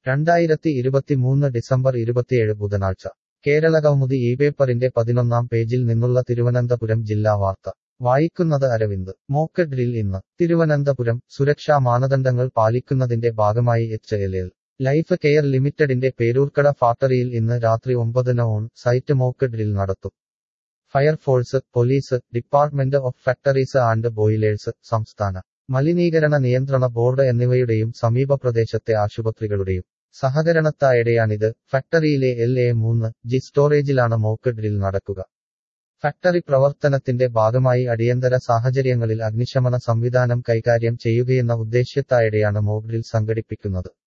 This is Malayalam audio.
രണ്ടായിരത്തി ഇരുപത്തിമൂന്ന് ഡിസംബർ ഇരുപത്തിയേഴ് ബുധനാഴ്ച കേരളകൗമുദി ഈ പേപ്പറിന്റെ പതിനൊന്നാം പേജിൽ നിന്നുള്ള തിരുവനന്തപുരം ജില്ലാ വാർത്ത വായിക്കുന്നത് അരവിന്ദ് മോക്ക് ഡ്രിൽ ഇന്ന് തിരുവനന്തപുരം സുരക്ഷാ മാനദണ്ഡങ്ങൾ പാലിക്കുന്നതിന്റെ ഭാഗമായി H L L life care ലിമിറ്റഡിന്റെ പേരൂർക്കട ഫാക്ടറിയിൽ ഇന്ന് രാത്രി ഒമ്പതിന് ഓൺ സൈറ്റ് മോക്ക് ഡ്രിൽ നടത്തും fire force police department of factories and boilers സംസ്ഥാന മലിനീകരണ നിയന്ത്രണ ബോർഡ് എന്നിവയുടെയും സമീപ പ്രദേശത്തെ ആശുപത്രികളുടെയും സഹകരണത്തായെടെയാണിത് ഫാക്ടറിയിലെ എൽ എ മൂന്ന് ജി സ്റ്റോറേജിലാണ് മോക്ക് ഡ്രിൽ നടക്കുക ഫാക്ടറി പ്രവർത്തനത്തിന്റെ ഭാഗമായി അടിയന്തര സാഹചര്യങ്ങളിൽ അഗ്നിശമന സംവിധാനം കൈകാര്യം ചെയ്യുകയെന്ന ഉദ്ദേശ്യത്തായെടെയാണ് മോക്ക് ഡ്രിൽ സംഘടിപ്പിക്കുന്നത്